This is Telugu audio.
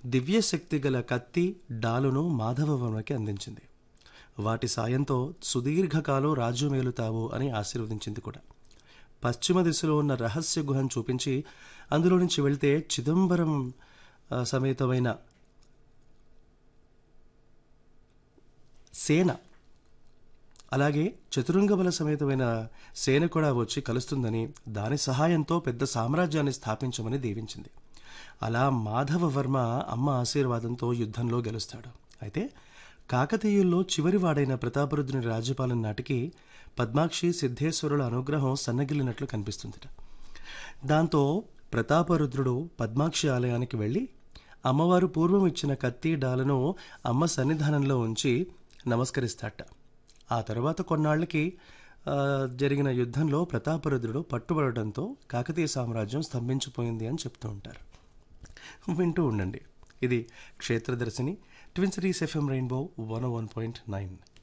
దివ్యశక్తి గల కత్తి డాలును మాధవవర్మకి అందించింది వాటి సాయంతో సుదీర్ఘకాలం రాజ్యం మేలుతావు అని ఆశీర్వదించింది కూడా పశ్చిమ దిశలో ఉన్న రహస్య గుహను చూపించి అందులో నుంచి వెళ్తే చిదంబరం ఆ, సమేతమైన సేన అలాగే చతురంగబల సమేతమైన సేన కూడా వచ్చి కలుస్తుందని దాని సహాయంతో పెద్ద సామ్రాజ్యాన్ని స్థాపించమని దీవించింది అలా మాధవవర్మ అమ్మ ఆశీర్వాదంతో యుద్ధంలో గెలుస్తాడు అయితే కాకతీయుల్లో చివరి వాడైన ప్రతాపరుద్రుని రాజ్యపాలన నాటికి పద్మాక్షి సిద్ధేశ్వరుల అనుగ్రహం సన్నగిల్లినట్లు కనిపిస్తుందిట దాంతో ప్రతాపరుద్రుడు పద్మాక్షి ఆలయానికి వెళ్ళి అమ్మవారు పూర్వం ఇచ్చిన కత్తి డాలను అమ్మ సన్నిధానంలో ఉంచి నమస్కరిస్తాట ఆ తర్వాత కొన్నాళ్ళకి ఆ, జరిగిన యుద్ధంలో ప్రతాపరుద్రుడు పట్టుబడడంతో కాకతీయ సామ్రాజ్యం స్తంభించిపోయింది అని చెప్తూ ఉంటారు వింటూ ఉండండి ఇది Kshetradarshini twin series FM rainbow one one point nine